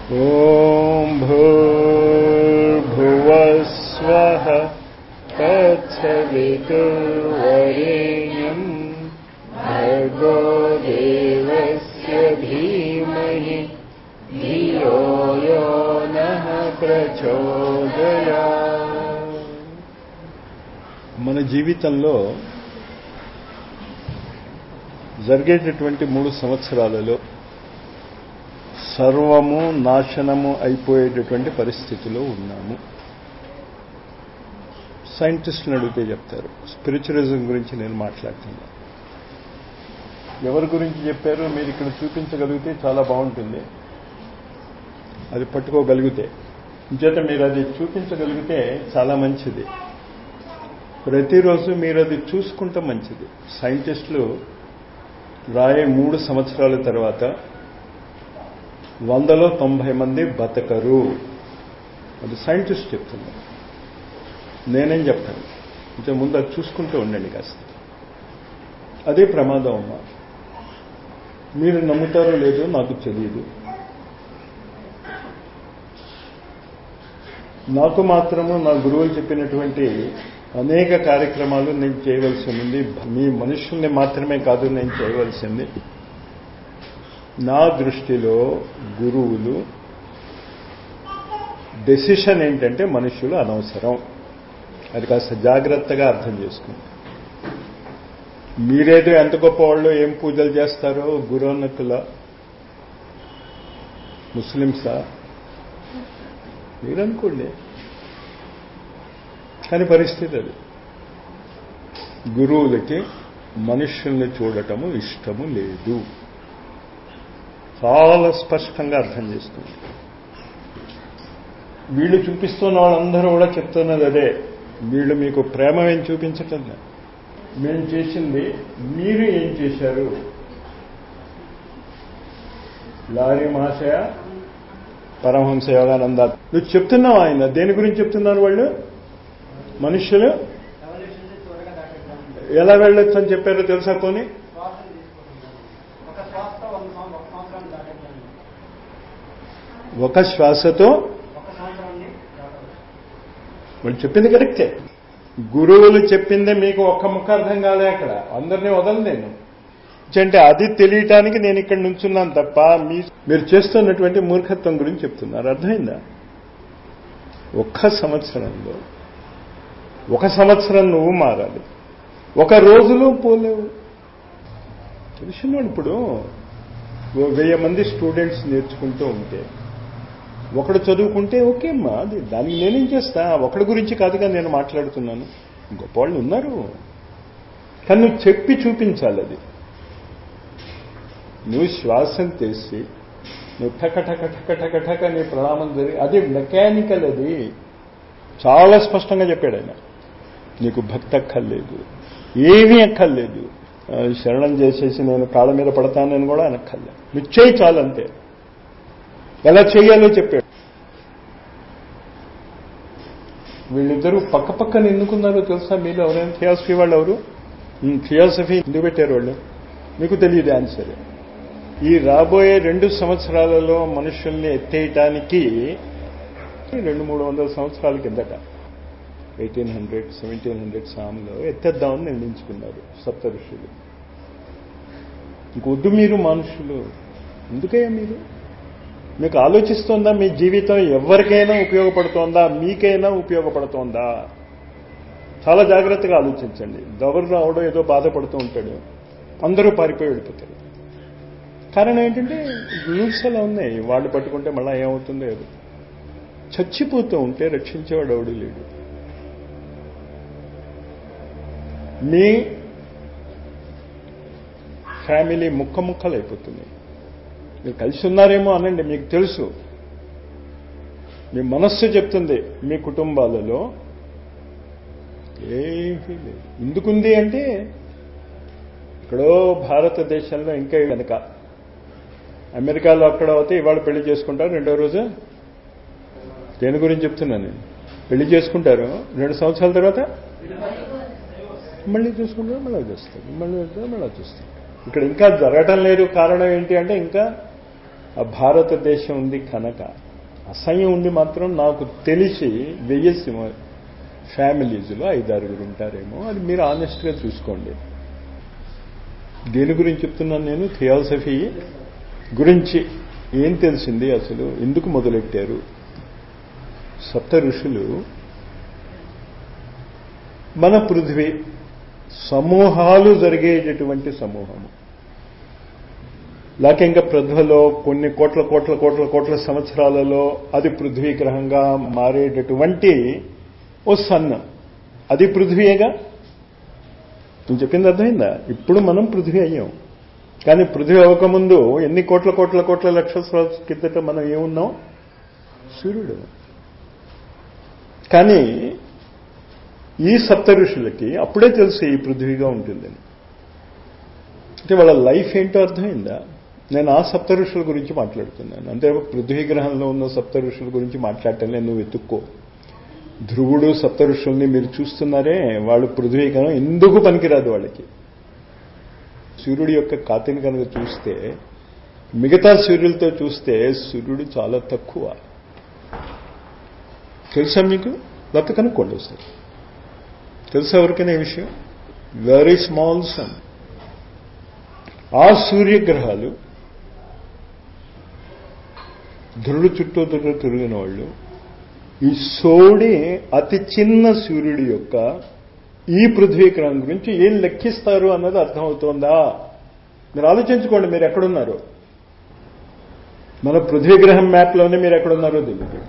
ॐ भूर्भुवस्वः तत्सवितुर्वरेण्यम् भर्गो देवस्य धीमहि धियो यो नः ప్రచోదయా మన జీవితంలో జరిగేటటువంటి మూడు సంవత్సరాలలో సర్వము నాశనము అయిపోయేటటువంటి పరిస్థితిలో ఉన్నాము సైంటిస్టులు అడిగితే చెప్తారు స్పిరిచువలిజం గురించి నేను మాట్లాడుతున్నా ఎవరి గురించి చెప్పారో మీరు ఇక్కడ చూపించగలిగితే చాలా బాగుంటుంది అది పట్టుకోగలిగితే చేత మీరు అది చూపించగలిగితే చాలా మంచిది ప్రతిరోజు మీరు అది చూసుకుంటే మంచిది సైంటిస్టులు రాయే మూడు సంవత్సరాల తర్వాత వందలో తొంభై మంది బతకరు అది సైంటిస్ట్ చెప్తున్నారు నేనేం చెప్తాను ఇంత ముందు అది చూసుకుంటూ ఉండండి కాస్త అదే ప్రమాదం అమ్మా మీరు నమ్ముతారో లేదో నాకు తెలియదు నాకు మాత్రము నా గురువులు చెప్పినటువంటి అనేక కార్యక్రమాలు నేను చేయవలసి ఉంది మీ మనుషుల్ని మాత్రమే కాదు నేను చేయవలసింది నా దృష్టిలో గురువులు డెసిషన్ ఏంటంటే మనుషులు అనవసరం అది కాస్త జాగ్రత్తగా అర్థం చేసుకుంది మీరేదో ఎంత గొప్పవాళ్ళు ఏం పూజలు చేస్తారో గురోన్నతుల ముస్లింసా మీరనుకోండి కానీ పరిస్థితి అది గురువులకి మనుషుల్ని చూడటము ఇష్టము లేదు చాలా స్పష్టంగా అర్థం చేసుకుంది వీళ్ళు చూపిస్తున్న వాళ్ళందరూ కూడా చెప్తున్నది అదే వీళ్ళు మీకు ప్రేమ ఏం చూపించటం మేము చేసింది మీరు ఏం చేశారు లారీ మహాశయ పరమహంస యోగానంద నువ్వు చెప్తున్నావు ఆయన దేని గురించి చెప్తున్నారు వాళ్ళు మనుష్యులు ఎలా వెళ్ళొచ్చు అని చెప్పారో తెలుసా పోనీ ఒక శ్వాసతో వాళ్ళు చెప్పింది కరెక్టే గురువులు చెప్పిందే మీకు ఒక్క ముక్క అర్థం కాలే అక్కడ అందరినీ వదలను నేను అంటే అది తెలియటానికి నేను ఇక్కడ నుంచున్నాను తప్ప మీ మీరు చేస్తున్నటువంటి మూర్ఖత్వం గురించి చెప్తున్నారు అర్థమైందా ఒక్క సంవత్సరంలో ఒక సంవత్సరం నువ్వు మారాలి ఒక రోజులో పోలేవు తెలిసినోడు ఇప్పుడు వెయ్యి మంది స్టూడెంట్స్ నేర్చుకుంటూ ఉంటే ఒకడు చదువుకుంటే ఓకే అమ్మా అది దానికి నేనేం చేస్తా ఒకడి గురించి కాదుగా నేను మాట్లాడుతున్నాను గొప్పవాళ్ళు ఉన్నారు కానీ నువ్వు చెప్పి చూపించాలి అది నువ్వు శ్వాసం తీసి నువ్వు ఠక ఠక ఠక ఠక ఠక నీ ప్రణామం జరిగి అది మెకానికల్ అది చాలా స్పష్టంగా చెప్పాడు ఆయన నీకు భక్తి అక్కర్లేదు ఏమీ అక్కర్లేదు శరణం చేసేసి నేను కాళ్ళ మీద పడతానని కూడా అనక్కర్లేదు నువ్వు చేయి చాలంతే ఎలా చేయాలో చెప్పాడు వీళ్ళిద్దరూ పక్క పక్కన ఎన్నుకున్నారో తెలుసా మీరు ఎవరైనా థియాసఫీ వాళ్ళు ఎవరు థియాసఫీ ఎందుకు పెట్టారు వాళ్ళు మీకు తెలియదు ఆన్సర్ ఈ రాబోయే రెండు సంవత్సరాలలో మనుషుల్ని ఎత్తేయటానికి రెండు మూడు వందల సంవత్సరాల కిందట ఎయిటీన్ హండ్రెడ్ సెవెంటీన్ హండ్రెడ్ సామ్లో ఎత్తేద్దామని నిర్ణయించుకున్నారు సప్త ఋషులు ఇంకొద్దు మీరు మనుషులు ఎందుకయ్యా మీరు మీకు ఆలోచిస్తోందా మీ జీవితం ఎవరికైనా ఉపయోగపడుతోందా మీకైనా ఉపయోగపడుతోందా చాలా జాగ్రత్తగా ఆలోచించండి దవరు రావడం ఏదో బాధపడుతూ ఉంటాడు అందరూ పారిపోయి వెళ్ళిపోతారు కారణం ఏంటంటే రూల్స్ అలా ఉన్నాయి వాళ్ళు పట్టుకుంటే మళ్ళీ ఏమవుతుందో ఏదో చచ్చిపోతూ ఉంటే రక్షించేవాడు ఎవడు లేడు మీ ఫ్యామిలీ ముక్క ముక్కలు అయిపోతుంది మీరు కలిసి ఉన్నారేమో అనండి మీకు తెలుసు మీ మనస్సు చెప్తుంది మీ కుటుంబాలలో ఏమీ లేదు ఎందుకుంది అంటే ఇక్కడో భారతదేశంలో ఇంకా వెనక అమెరికాలో అక్కడ అవుతే ఇవాళ పెళ్లి చేసుకుంటారు రెండో రోజు దేని గురించి చెప్తున్నాను నేను పెళ్లి చేసుకుంటారు రెండు సంవత్సరాల తర్వాత మళ్ళీ చూసుకుంటారు మళ్ళీ చూస్తారు మళ్ళీ వెళ్తారు మళ్ళీ చూస్తారు ఇక్కడ ఇంకా జరగటం లేదు కారణం ఏంటి అంటే ఇంకా ఆ భారతదేశం ఉంది కనుక అసహ్యం ఉండి మాత్రం నాకు తెలిసి వెయ్యి ఫ్యామిలీస్లో ఐదారుగురు ఉంటారేమో అది మీరు ఆనెస్ట్గా చూసుకోండి దేని గురించి చెప్తున్నాను నేను థియాసఫీ గురించి ఏం తెలిసింది అసలు ఎందుకు మొదలెట్టారు సప్త ఋషులు మన పృథ్వీ సమూహాలు జరిగేటటువంటి సమూహము లేక ఇంకా పృథ్వలో కొన్ని కోట్ల కోట్ల కోట్ల కోట్ల సంవత్సరాలలో అది పృథ్వీ గ్రహంగా మారేటటువంటి ఓ సన్న అది పృథ్వీయేగా నేను చెప్పింది అర్థమైందా ఇప్పుడు మనం పృథ్వీ అయ్యాం కానీ పృథ్వీ అవ్వకముందు ఎన్ని కోట్ల కోట్ల కోట్ల లక్షల సంవత్సరాల కిందట మనం ఏమున్నాం సూర్యుడు కానీ ఈ సప్త ఋషులకి అప్పుడే తెలుసు ఈ పృథ్వీగా ఉంటుందని అంటే వాళ్ళ లైఫ్ ఏంటో అర్థమైందా నేను ఆ సప్త ఋషుల గురించి మాట్లాడుతున్నాను అంటే పృథ్వీ గ్రహంలో ఉన్న సప్త ఋషుల గురించి మాట్లాడటం నేను నువ్వు వెతుక్కో ధ్రువుడు సప్త ఋషుల్ని మీరు చూస్తున్నారే వాళ్ళు పృథ్వీ గ్రహం ఎందుకు పనికిరాదు వాళ్ళకి సూర్యుడి యొక్క కాతిని కనుక చూస్తే మిగతా సూర్యులతో చూస్తే సూర్యుడు చాలా తక్కువ తెలుసా మీకు లేకపోతే కనుక్కోండి ఒకసారి తెలుసా ఎవరికైనా ఈ విషయం వెరీ స్మాల్ సన్ ఆ సూర్యగ్రహాలు ధృడు చుట్టూ ధృడు తిరిగిన వాళ్ళు ఈ సోడి అతి చిన్న సూర్యుడి యొక్క ఈ పృథ్వీగ్రహం గురించి ఏం లెక్కిస్తారు అన్నది అర్థమవుతోందా మీరు ఆలోచించుకోండి మీరు ఎక్కడున్నారు మన పృథ్వీగ్రహం మ్యాప్లోనే మీరు ఎక్కడున్నారో తెలియదు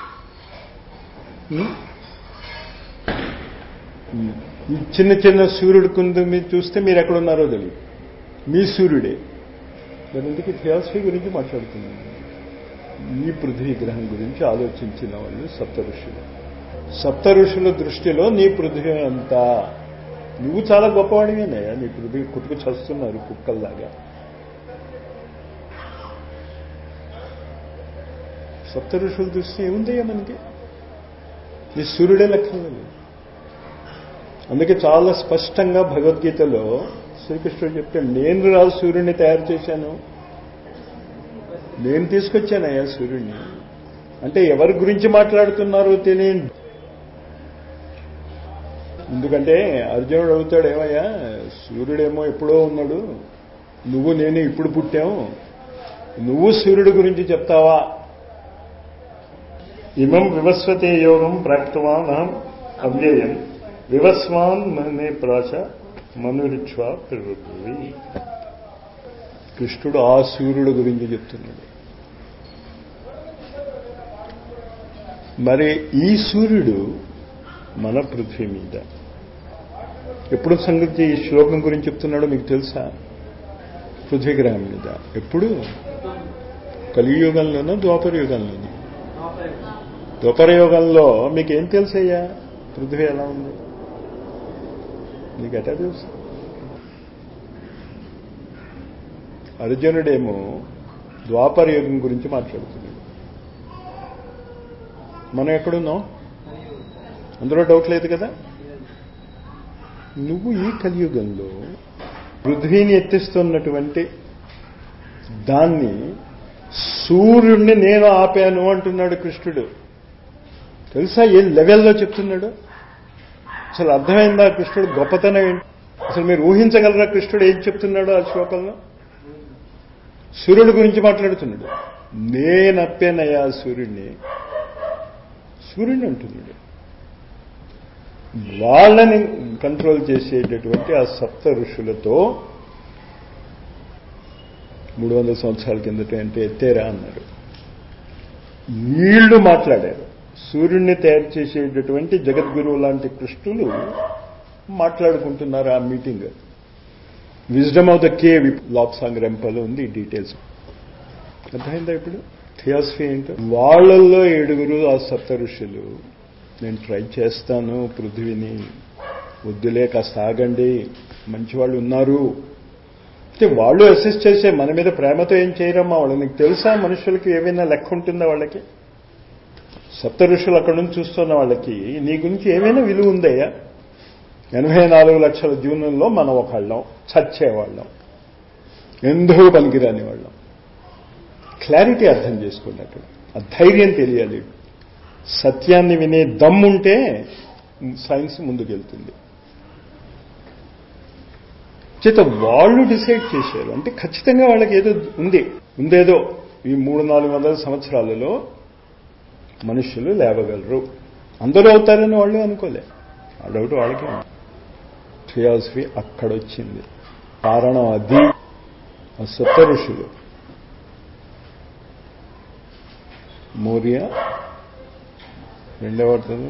ఈ చిన్న చిన్న సూర్యుడి కుందు మీరు చూస్తే మీరు ఎక్కడున్నారో తెలియదు మీ సూర్యుడే మరి ఎందుకు థియాసఫీ గురించి మాట్లాడుతున్నాను ఈ పృథ్వీ గ్రహం గురించి ఆలోచించిన వాళ్ళు సప్త ఋషులు సప్త ఋషుల దృష్టిలో నీ పృథ్వీ అంతా నువ్వు చాలా గొప్పవాడివేనయ్యా నీ పృథ్వీ కుట్టుకు చస్తున్నారు కుక్కల్లాగా సప్త ఋషుల దృష్టి ఏముందయ్యా మనకి నీ సూర్యుడే లెక్కలేదు అందుకే చాలా స్పష్టంగా భగవద్గీతలో శ్రీకృష్ణుడు చెప్తాడు నేను రాజు సూర్యుడిని తయారు చేశాను నేను తీసుకొచ్చానయ్యా సూర్యుడిని అంటే ఎవరి గురించి మాట్లాడుతున్నారో తెలియదు ఎందుకంటే అర్జునుడు అవుతాడు ఏమయ్యా సూర్యుడేమో ఎప్పుడో ఉన్నాడు నువ్వు నేను ఇప్పుడు పుట్టాము నువ్వు సూర్యుడి గురించి చెప్తావా ఇమం వివస్వతే యోగం ప్రాప్తవాన్ అహం అవ్యయం వివస్వాన్ మనే ప్రాచ మనురిచ్వా పెరుగుతుంది కృష్ణుడు ఆ సూర్యుడు గురించి చెప్తున్నాడు మరి ఈ సూర్యుడు మన పృథ్వీ మీద ఎప్పుడు సంగతి ఈ శ్లోకం గురించి చెప్తున్నాడో మీకు తెలుసా పృథ్వీగ్రహం మీద ఎప్పుడు కలియుగంలోనో ద్వాపర యుగంలోనో ద్వాపర యుగంలో మీకేం తెలుసయ్యా పృథ్వీ ఎలా ఉంది నీకు ఎటా తెలుసు అర్జునుడేమో ద్వాపర యుగం గురించి మాట్లాడుతున్నాడు మనం ఎక్కడున్నాం అందులో డౌట్ లేదు కదా నువ్వు ఈ కలియుగంలో పృథ్వీని ఎత్తిస్తున్నటువంటి దాన్ని సూర్యుడిని నేను ఆపాను అంటున్నాడు కృష్ణుడు తెలుసా ఏ లెవెల్లో చెప్తున్నాడు అసలు అర్థమైందా కృష్ణుడు గొప్పతనం ఏంటి అసలు మీరు ఊహించగలరా కృష్ణుడు ఏం చెప్తున్నాడో ఆ శ్లోకంలో సూర్యుడి గురించి మాట్లాడుతున్నాడు నేనప్పేనయ్యా సూర్యుడిని సూర్యుడు అంటున్నాడు వాళ్ళని కంట్రోల్ చేసేటటువంటి ఆ సప్త ఋషులతో మూడు వందల సంవత్సరాల కిందట అంటే ఎత్తేరా అన్నారు వీళ్ళు మాట్లాడారు సూర్యుడిని తయారు చేసేటటువంటి జగద్గురువు లాంటి కృష్ణులు మాట్లాడుకుంటున్నారు ఆ meeting wisdom of the cave లాప్సాంగ్ రెంపలో ఉంది డీటెయిల్స్ అర్థమైందా ఇప్పుడు థియాసఫీ ఏంటో వాళ్ళల్లో ఏడుగురు ఆ సప్త ఋషులు నేను ట్రై చేస్తాను పృథ్వీని వద్దులే కాస్త ఆగండి మంచి వాళ్ళు ఉన్నారు అయితే వాళ్ళు అసిస్ట్ చేసే మన మీద ప్రేమతో ఏం చేయరమ్మా వాళ్ళు నీకు తెలుసా మనుషులకి ఏమైనా లెక్క ఉంటుందా వాళ్ళకి సప్త ఋషులు అక్కడ నుంచి చూస్తున్న వాళ్ళకి నీ గురించి ఏమైనా విలువ ఉందయ్యా ఎనభై నాలుగు లక్షల జీవనంలో మనం ఒకళ్ళం చచ్చేవాళ్ళం ఎందుకు పనికిరాని వాళ్ళం క్లారిటీ అర్థం చేసుకోండి అక్కడ ఆ ధైర్యం తెలియాలి సత్యాన్ని వినే దమ్ముంటే సైన్స్ ముందుకెళ్తుంది చేత వాళ్ళు డిసైడ్ చేశారు అంటే ఖచ్చితంగా వాళ్ళకి ఏదో ఉంది ఉందేదో ఈ మూడు నాలుగు వందల సంవత్సరాలలో మనుషులు లేవగలరు అందరూ అవుతారని వాళ్ళు అనుకోలే ఆ డౌట్ వాళ్ళకి థియాసఫీ అక్కడొచ్చింది కారణం అది ఆ సప్త ఋషులు మౌర్య రెండవ అతను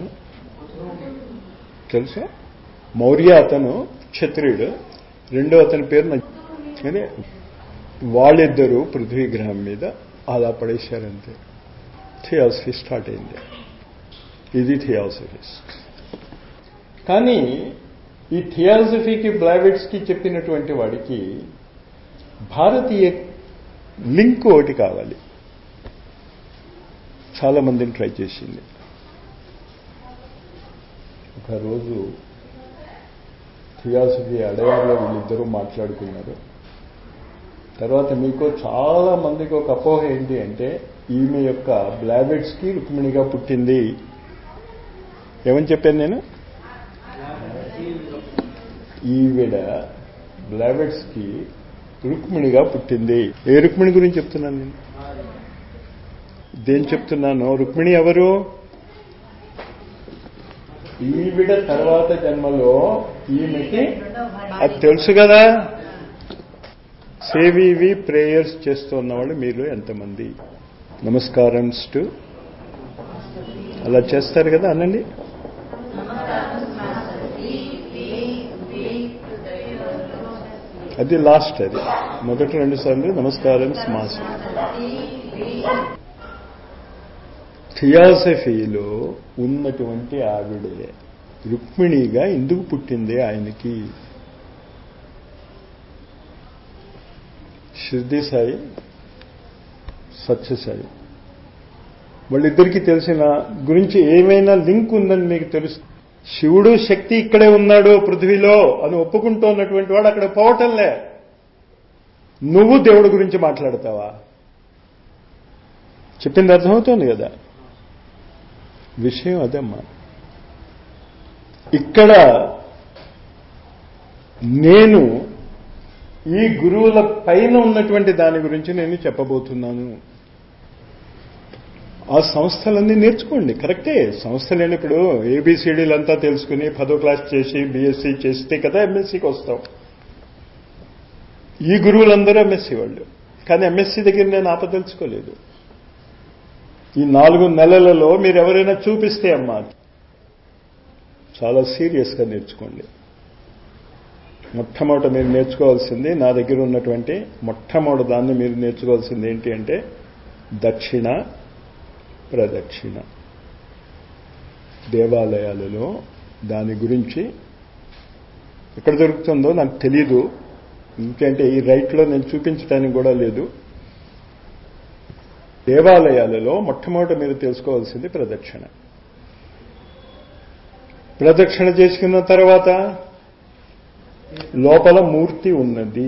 తెలుసా మౌర్య అతను క్షత్రియుడు రెండో అతని పేరు నాకు అదే వాళ్ళిద్దరూ పృథ్వీ గ్రహం మీద అలా పడేశారంతే థియాసఫీ స్టార్ట్ అయింది ఇది థియాసఫీ కానీ ఈ థియాసఫీకి బ్లావెట్స్కి చెప్పినటువంటి వాడికి భారతీయ లింక్ ఒకటి కావాలి చాలా మందిని ట్రై చేసింది ఒక రోజు థియాసఫీ అడయార్లో వీళ్ళిద్దరూ మాట్లాడుకున్నారు తర్వాత మీకు చాలా మందికి ఒక అపోహ ఏంటి అంటే ఈమె యొక్క బ్లాబెట్స్కి రుక్మిణిగా పుట్టింది ఏమని చెప్పాను నేను ఈవిడ బ్లాబెట్స్కి రుక్మిణిగా పుట్టింది ఏ రుక్మిణి గురించి చెప్తున్నాను నేను దేని చెప్తున్నాను రుక్మిణి ఎవరు ఈవిడ తర్వాత జన్మలో ఈమెకి అది తెలుసు కదా సేవివి ప్రేయర్స్ చేస్తున్న వాళ్ళు మీరు ఎంతమంది నమస్కారం టు అలా చేస్తారు కదా అనండి అది లాస్ట్ అది మొదటి రెండు సార్లు నమస్కారం స్మాస్ థియాసఫీలో ఉన్నటువంటి ఆవిడే రుక్మిణిగా ఎందుకు పుట్టింది ఆయనకి షిర్ది సాయి సత్యసాయి వాళ్ళిద్దరికీ తెలిసిన గురించి ఏమైనా లింక్ ఉందని మీకు తెలుసు శివుడు శక్తి ఇక్కడే ఉన్నాడు పృథ్వీలో అని ఒప్పుకుంటూ ఉన్నటువంటి వాడు అక్కడ పోవటంలే నువ్వు దేవుడి గురించి మాట్లాడతావా చెప్పింది అర్థమవుతోంది కదా విషయం అదమ్మా ఇక్కడ నేను ఈ గురువుల పైన ఉన్నటువంటి దాని గురించి నేను చెప్పబోతున్నాను ఆ సంస్థలన్నీ నేర్చుకోండి కరెక్టే సంస్థలు ఇప్పుడు ఏబిసిడీలు అంతా తెలుసుకుని పదో క్లాస్ చేసి బీఎస్సీ చేస్తే కదా ఎంఎస్సీకి వస్తాం ఈ గురువులందరూ ఎంఎస్సీ వాళ్ళు కానీ ఎంఎస్సీ దగ్గర నేను ఆపదలుచుకోలేదు ఈ నాలుగు నెలలలో మీరు ఎవరైనా చూపిస్తే అమ్మా చాలా సీరియస్గా నేర్చుకోండి మొట్టమొదట మీరు నేర్చుకోవాల్సింది నా దగ్గర ఉన్నటువంటి మొట్టమొదటి దాన్ని మీరు నేర్చుకోవాల్సింది ఏంటి అంటే దక్షిణ ప్రదక్షిణ దేవాలయాలలో దాని గురించి ఎక్కడ దొరుకుతుందో నాకు తెలీదు ఎందుకంటే ఈ రైట్లో నేను చూపించడానికి కూడా లేదు దేవాలయాలలో మొట్టమొదట మీరు తెలుసుకోవాల్సింది ప్రదక్షిణ ప్రదక్షిణ చేసుకున్న తర్వాత లోపల మూర్తి ఉన్నది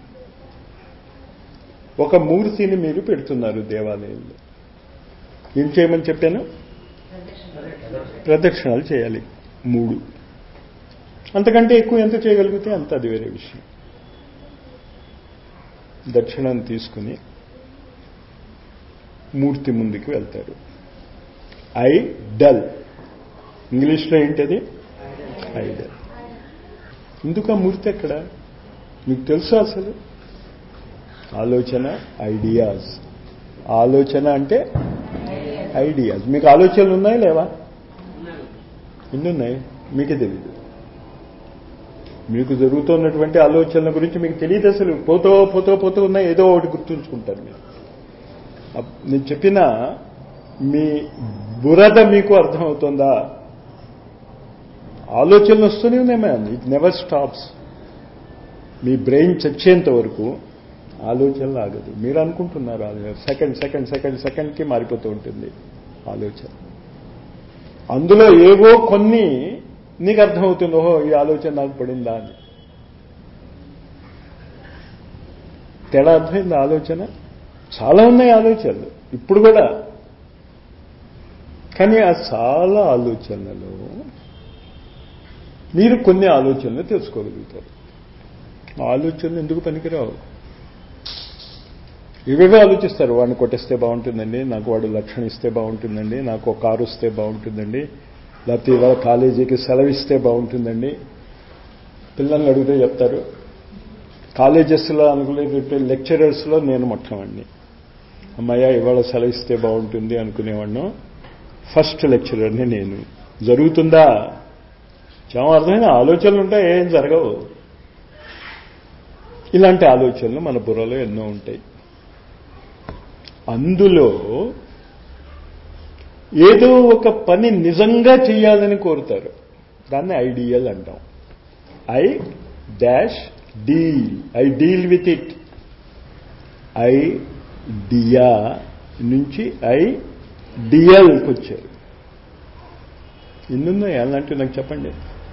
ఒక మూర్తిని మీరు పెడుతున్నారు దేవాలయంలో ఏం చేయమని చెప్పాను ప్రదక్షిణాలు చేయాలి మూడు అంతకంటే ఎక్కువ ఎంత చేయగలిగితే అంత అది వేరే విషయం దక్షిణాన్ని తీసుకుని మూర్తి ముందుకు వెళ్తారు ఐ డల్ ఇంగ్లీష్లో ఏంటది ఐ డల్ ఎందుకు ఆ మూర్తి ఎక్కడ మీకు తెలుసు అసలు ఆలోచన ఐడియాస్ ఆలోచన అంటే ఐడియాస్ మీకు ఆలోచనలు ఉన్నాయి లేవా ఎన్ని ఉన్నాయి మీకే తెలియదు మీకు జరుగుతున్నటువంటి ఆలోచనల గురించి మీకు తెలియదు అసలు పోతో పోతో పోతూ ఉన్నాయి ఏదో ఒకటి గుర్తుంచుకుంటారు మీరు నేను చెప్పిన మీ బురద మీకు అర్థమవుతుందా ఆలోచనలు వస్తూనే ఉన్నాయి మ్యామ్ ఇట్ నెవర్ స్టాప్స్ మీ బ్రెయిన్ చచ్చేంత వరకు ఆలోచనలు ఆగదు మీరు అనుకుంటున్నారు సెకండ్ సెకండ్ సెకండ్ సెకండ్కి మారిపోతూ ఉంటుంది ఆలోచన అందులో ఏవో కొన్ని నీకు అర్థమవుతుంది ఓహో ఈ ఆలోచన నాకు పడిందా అని తేడా అర్థమైంది ఆలోచన చాలా ఉన్నాయి ఆలోచనలు ఇప్పుడు కూడా కానీ ఆ చాలా ఆలోచనలు మీరు కొన్ని ఆలోచనలు తెలుసుకోగలుగుతారు ఆలోచనలు ఎందుకు పనికిరావు ఇవేవో ఆలోచిస్తారు వాడిని కొట్టేస్తే బాగుంటుందండి నాకు వాడు లక్షణ ఇస్తే బాగుంటుందండి నాకు ఒక కారు వస్తే బాగుంటుందండి లేకపోతే ఇవాళ కాలేజీకి సెలవిస్తే బాగుంటుందండి పిల్లల్ని అడిగితే చెప్తారు కాలేజెస్లో అనుకునే లెక్చరర్స్లో నేను మొట్టమండి అమ్మాయ ఇవాళ సెలవిస్తే బాగుంటుంది అనుకునేవాడిను ఫస్ట్ లెక్చరర్ని నేను జరుగుతుందా చాలా అర్థమైన ఆలోచనలు ఉంటాయి ఏం జరగవు ఇలాంటి ఆలోచనలు మన బుర్రలో ఎన్నో ఉంటాయి అందులో ఏదో ఒక పని నిజంగా చేయాలని కోరుతారు దాన్ని ఐడియల్ అంటాం I dash deal I deal with it idea నుంచి ఐ డిఎల్కి వచ్చారు ఎన్నున్నాయి అలాంటివి నాకు చెప్పండి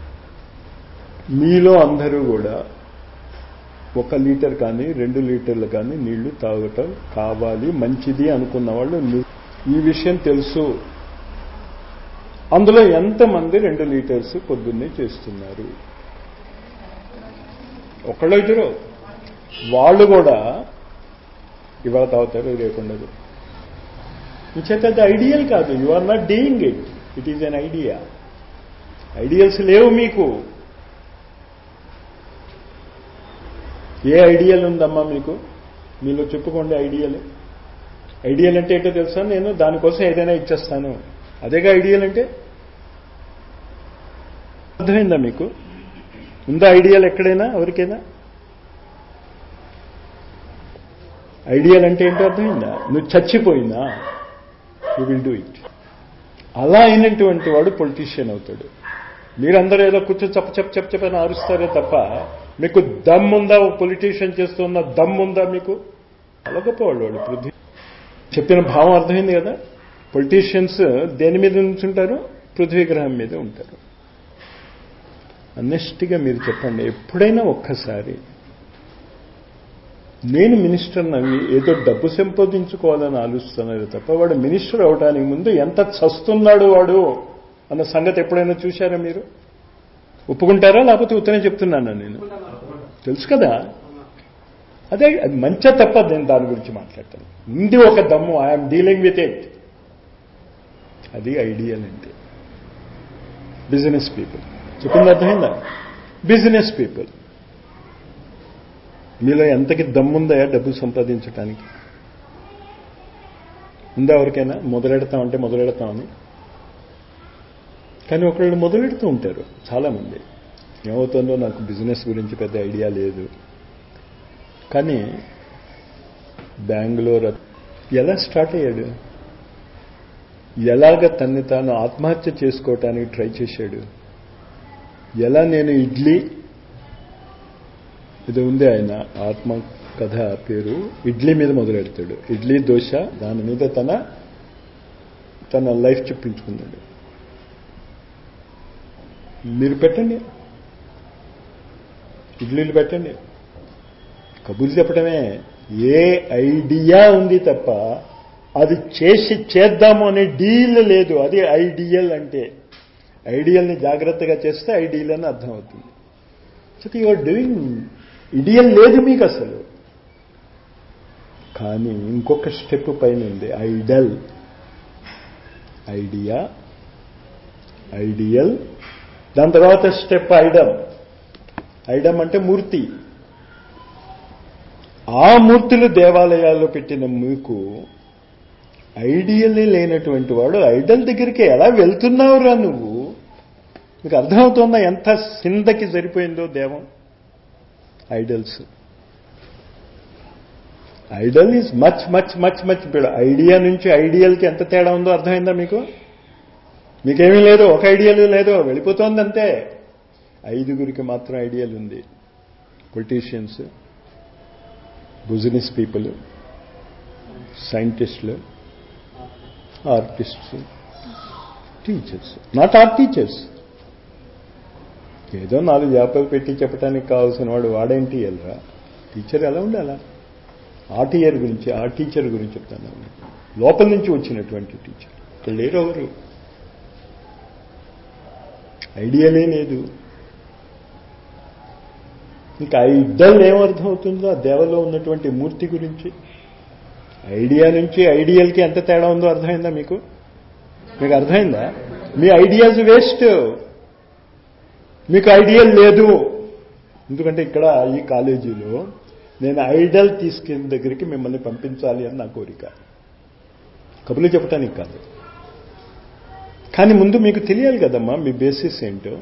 మీలో అందరూ కూడా ఒక లీటర్ కానీ రెండు లీటర్లు కానీ నీళ్లు తాగటం కావాలి మంచిది అనుకున్న వాళ్ళు ఈ విషయం తెలుసు అందులో ఎంతమంది రెండు లీటర్స్ పొద్దున్నే చేస్తున్నారు ఒకళ్ళు ఇద్దరు వాళ్ళు కూడా ఇవాళ తాగుతారు రేపుండదు ఈ చేత అది ఐడియల్ కాదు you are not dealing it it is an idea ideals లేవు మీకు ఏ ఐడియల్ ఉందమ్మా మీకు మీలో చెప్పుకోండి ఐడియల్ ఐడియల్ అంటే ఏంటో తెలుసా నేను దానికోసం ఏదైనా ఇచ్చేస్తాను అదేగా ఐడియల్ అంటే అర్థమైందా మీకు ఉందా ఐడియల్ ఎక్కడైనా ఎవరికైనా ఐడియల్ అంటే ఏంటో అర్థమైందా నువ్వు చచ్చిపోయినా యూ విల్ డూ ఇట్ అలా అయినటువంటి వాడు పొలిటీషియన్ అవుతాడు మీరందరూ ఏదో కూర్చొని చప్ప చప్ప చప్ప చెప్పని ఆరుస్తారే తప్ప మీకు దమ్ ఉందా ఒక పొలిటీషియన్ చేస్తున్న దమ్ ఉందా మీకు అలగపోవాళ్ళు వాడు పృథ్వీ చెప్పిన భావం అర్థమైంది కదా పొలిటీషియన్స్ దేని మీద ఉంచుంటారు పృథ్వీ గ్రహం మీద ఉంటారు అన్నెస్ట్గా మీరు చెప్పండి ఎప్పుడైనా ఒక్కసారి నేను మినిస్టర్ నమ్మి ఏదో డబ్బు సంపాదించుకోవాలని ఆలోచిస్తున్నారు తప్ప వాడు మినిస్టర్ అవడానికి ముందు ఎంత చస్తున్నాడు వాడు అన్న సంగతి ఎప్పుడైనా చూశారా మీరు ఒప్పుకుంటారా లేకపోతే ఉత్తనే చెప్తున్నాను నేను తెలుసు కదా అదే అది మంచిగా తప్ప నేను దాని గురించి మాట్లాడతాను ఉంది ఒక దమ్ము ఐఎమ్ డీలింగ్ విత్ ఇట్ అది ఐడియల్ అంటే బిజినెస్ పీపుల్ చెప్పింది అర్థమైందా బిజినెస్ పీపుల్ మీలో ఎంతకి దమ్ముందా డబ్బు సంపాదించడానికి ఉందా ఎవరికైనా మొదలెడతామంటే మొదలెడతామని కానీ ఒకళ్ళు మొదలెడుతూ ఉంటారు చాలామంది ఏమవుతుందో నాకు బిజినెస్ గురించి పెద్ద ఐడియా లేదు కానీ బెంగళూరు ఎలా స్టార్ట్ అయ్యాడు ఎలాగ తన్ని తాను ఆత్మహత్య చేసుకోవటానికి ట్రై చేశాడు ఎలా నేను ఇడ్లీ ఇది ఉంది ఆయన ఆత్మ కథ పేరు ఇడ్లీ మీద మొదలెడతాడు ఇడ్లీ దోశ దాని మీద తన తన లైఫ్ చెప్పించుకున్నాడు మీరు పెట్టండి ఇడ్లీలు పెట్టండి కబుర్లు చెప్పడమే ఏ ఐడియా ఉంది తప్ప అది చేసి చేద్దాము అనే డీల్ లేదు అది ఐడియల్ అంటే ఐడియల్ని జాగ్రత్తగా చేస్తే ఐడియల్ అని అర్థమవుతుంది సో యువర్ డూయింగ్ ఇడియల్ లేదు మీకు అసలు కానీ ఇంకొక స్టెప్ పైన ఉంది ఐడల్ ఐడియా ఐడియల్ దాని తర్వాత స్టెప్ ఐడమ్ ఐడమ్ అంటే మూర్తి ఆ మూర్తులు దేవాలయాల్లో పెట్టిన మీకు ఐడియలే లేనటువంటి వాడు ఐడల్ దగ్గరికి ఎలా వెళ్తున్నావురా నువ్వు మీకు అర్థమవుతుందా ఎంత సిందకి సరిపోయిందో దేవం idols idol is much much much much idea నుంచి ఐడియల్కి ఎంత తేడా ఉందో అర్థమైందా మీకు మీకేమీ లేదు ఒక ఐడియల్ లేదు వెళ్ళిపోతోంది అంతే ఐదుగురికి మాత్రం ఐడియల్ ఉంది పొలిటీషియన్స్ బిజినెస్ పీపుల్ సైంటిస్టులు artists teachers not are teachers ఏదో నాలుగు వ్యాపారాలు పెట్టి చెప్పడానికి కావాల్సిన వాడు వాడేంటి వెళ్ళరా టీచర్ ఎలా ఉండాలా ఆ టీచర్ గురించి ఆ టీచర్ గురించి చెప్తాను లోపల నుంచి వచ్చినటువంటి టీచర్ ఇక్కడ లేరు ఎవరు ఐడియాలే లేదు ఇంకా ఐడల్ ఏమర్థం అవుతుందో ఆ దేవలో ఉన్నటువంటి మూర్తి గురించి ఐడియా నుంచి ఐడియల్కి ఎంత తేడా ఉందో అర్థమైందా మీకు మీకు అర్థమైందా మీ ఐడియాస్ వేస్ట్ మీకు ఐడియల్ లేదు ఎందుకంటే ఇక్కడ ఈ కాలేజీలో నేను ఐడల్ తీసుకెళ్ళిన దగ్గరికి మిమ్మల్ని పంపించాలి అని నా కోరిక కబుర్లు చెప్పడానికి కాదు కానీ ముందు మీకు తెలియాలి కదమ్మా మీ బేసిస్ ఏంటో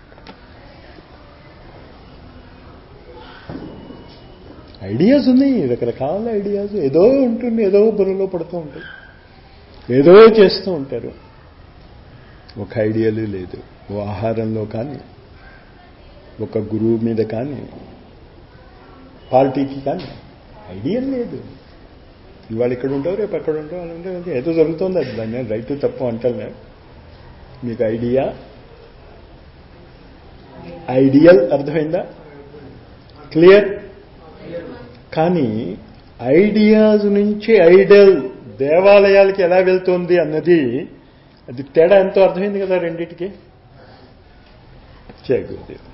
ఐడియాస్ ఉన్నాయి రకరకాల ఐడియాస్ ఏదో ఉంటుంది ఏదో బుర్రలో పడుతూ ఉంటాయి ఏదో చేస్తూ ఉంటారు ఒక ఐడియాలు లేదు ఓ ఆహారంలో కానీ ఒక గురువు మీద కానీ పార్టీకి కానీ ఐడియా లేదు ఇవాళ ఇక్కడ ఉంటావు రేపు అక్కడ ఉంటావు అని ఉంటే ఏదో జరుగుతుంది అది దాన్ని రైట్ తప్పు అంటాను మీకు ఐడియా ఐడియల్ అర్థమైందా క్లియర్ కానీ ఐడియాస్ నుంచి ఐడల్ దేవాలయాలకి ఎలా వెళ్తుంది అన్నది అది తేడా ఎంతో అర్థమైంది కదా రెండింటికి జయ గురుదేవ్